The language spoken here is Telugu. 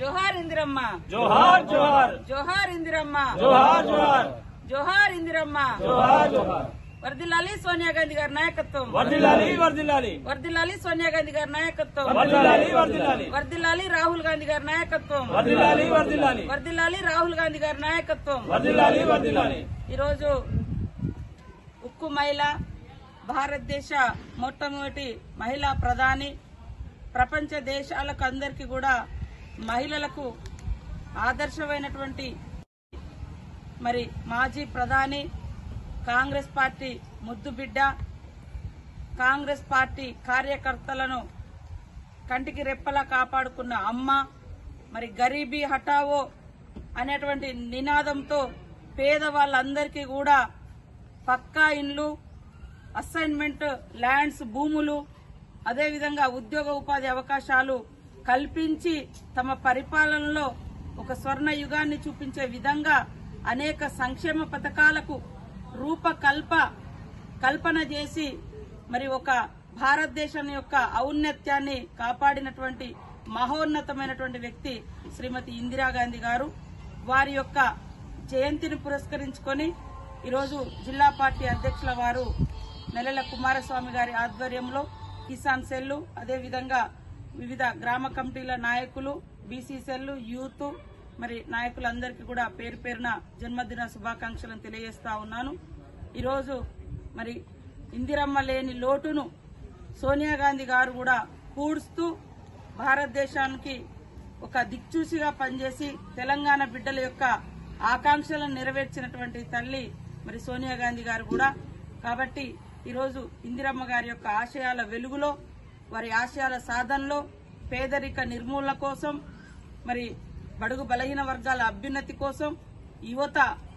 జోహార్ ఇందిరమ్మ జోహార్ జోహార్ జోహార్ ఇందిరమ్మ జోహార్ జోహార్ జోహార్ ఇందిరమ్మ జోహార్ జోహార్ వర్దిల్లాలి సోనియా గాంధీ గారి నాయకత్వం వర్దిల్లాలి వర్దిల్లాలి వర్దిల్లాలి సోనియా గాంధీ గారి నాయకత్వం వర్దిల్లాలి వర్దిల్లాలి వర్దిల్లాలి రాహుల్ గాంధీ గారి నాయకత్వం వర్దిల్లాలి వర్దిల్లాలి వర్దిల్లాలి రాహుల్ గాంధీ గారి నాయకత్వం వర్దిల్లాలి వర్దిల్లాలి ఈరోజు ఉక్కు మహిళ భారతదేశ మొట్టమొదటి మహిళా ప్రధాని ప్రపంచ దేశాలకు అందరికీ కూడా మహిళలకు ఆదర్శమైనటువంటి మరి మాజీ ప్రధాని కాంగ్రెస్ పార్టీ ముద్దుబిడ్డ కాంగ్రెస్ పార్టీ కార్యకర్తలను కంటికి రెప్పలా కాపాడుకున్న అమ్మ మరి గరీబీ హటావో అనేటువంటి నినాదంతో పేదవాళ్ళందరికీ కూడా పక్కా ఇండ్లు అసైన్మెంట్ ల్యాండ్స్ భూములు అదేవిధంగా ఉద్యోగ ఉపాధి అవకాశాలు కల్పించి తమ పరిపాలనలో ఒక స్వర్ణ యుగాన్ని చూపించే విధంగా అనేక సంక్షేమ పథకాలకు రూపకల్ప కల్పన చేసి మరి ఒక భారతదేశం యొక్క ఔన్నత్యాన్ని కాపాడినటువంటి మహోన్నతమైనటువంటి వ్యక్తి శ్రీమతి ఇందిరాగాంధీ గారు వారి యొక్క జయంతిని పురస్కరించుకొని ఈరోజు జిల్లా పార్టీ అధ్యక్షుల వారు నెలల కుమారస్వామి గారి ఆధ్వర్యంలో కిసాన్ సెల్లు అదేవిధంగా వివిధ గ్రామ కమిటీల నాయకులు బీసీ సెల్లు యూత్ మరి నాయకులందరికీ కూడా పేరు పేరున జన్మదిన శుభాకాంక్షలను తెలియజేస్తా ఉన్నాను ఈరోజు మరి ఇందిరమ్మ లేని లోటును సోనియా గాంధీ గారు కూడా పూడుస్తూ భారతదేశానికి ఒక దిక్చూసిగా పనిచేసి తెలంగాణ బిడ్డల యొక్క ఆకాంక్షలను నెరవేర్చినటువంటి తల్లి మరి సోనియా గాంధీ గారు కూడా కాబట్టి ఈరోజు ఇందిరమ్మ గారి యొక్క ఆశయాల వెలుగులో వారి ఆశయాల సాధనలో పేదరిక నిర్మూలన కోసం మరి బడుగు బలహీన వర్గాల అభ్యున్నతి కోసం యువత